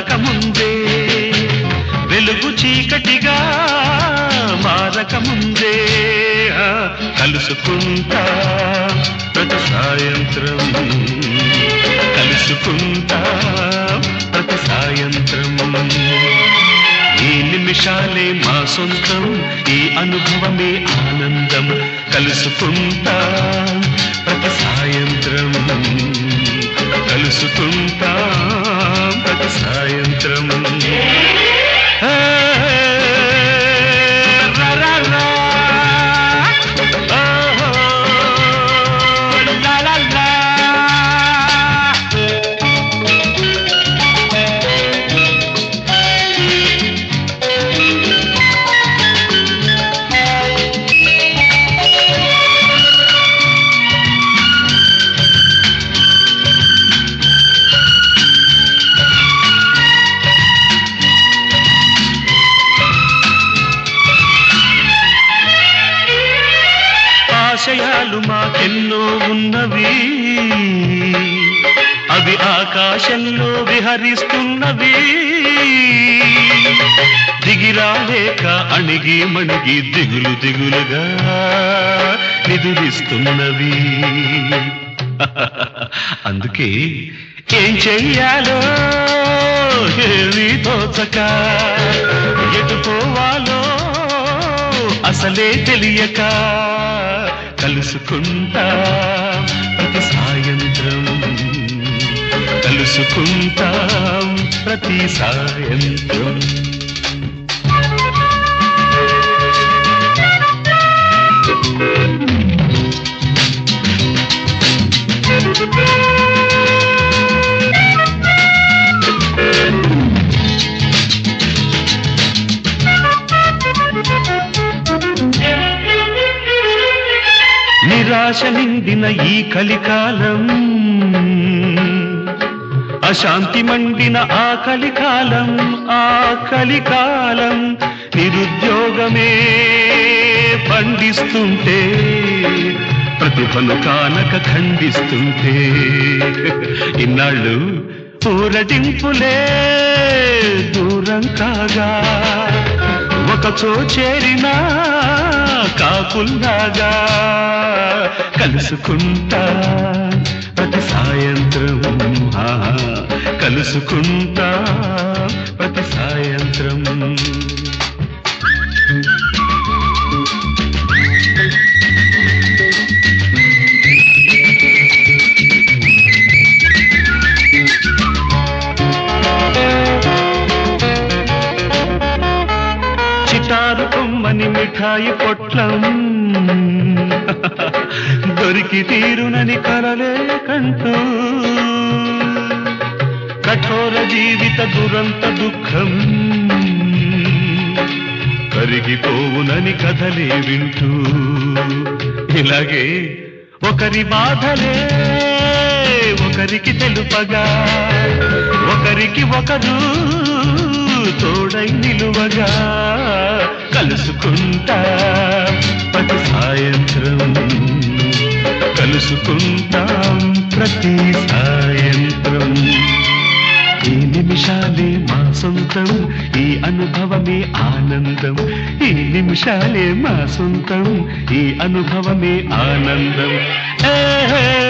మారకముందే వెలుగు చీకటిగా మారకముందే ఆ, కలుసుకుంటా ప్రతి సాయంత్రం కలుసుకుంటా ప్రతి సాయంత్రం ఈ నిమిషాలే మా సొంతం ఈ అనుభవమే ఆనందం కలుసుకుంటా ప్రతి సాయంత్రం కలుసుకుంటా ప్రతి సాయంత్రం ఆ, రా, రా, రా. ఓహో, లా, లా, లా. ఆశయాలు మాకెన్నో ఉన్నవి అవి ఆకాశంలో విహరిస్తున్నవి దిగిరాలేక అణిగి మణిగి దిగులు దిగులుగా నిదురిస్తున్నవి అందుకే ఏం చెయ్యాలో ఏమీ తోచక ఎటు పోవాలో అసలే తెలియక కలుసుకుంటా ప్రతి సాయంత్రం కలుసుకుంటాం ప్రతి సాయంత్రం నిరాశ నిండిన ఈ కలికాలం అశాంతి మండిన ఆ కలికాలం ఆ కలికాలం నిరుద్యోగమే పండిస్తుంటే ప్రతిభను కానక ఖండిస్తుంటే ఇన్నాళ్ళు ఊరటింపులే దూరం కాగా ఒకచో చేరినా కాపుల్లాగా కలుసుకుంటా ప్రతి సాయంత్రం ఆ, కలుసుకుంటా ప్రతి సాయంత్రం చిటారు కొమ్మని మిఠాయి పొట్లం దొరికి తీరునని కలలే కంటూ కఠోర జీవిత దురంత దుఃఖం కరిగిపోవునని కథలే వింటూ ఇలాగే ఒకరి బాధలే ఒకరికి తెలుపగా ఒకరికి ఒకరు తోడై నిలువగా కలుసుకుంటా ప్రతి సాయంత్రం కలుసుకుంటాం ప్రతి సాయంత్రం ఈ నిమిషాలే మా సొంతం ఈ అనుభవమే ఆనందం ఈ నిమిషాలే మా సొంతం ఈ అనుభవమే ఆనందం ఏ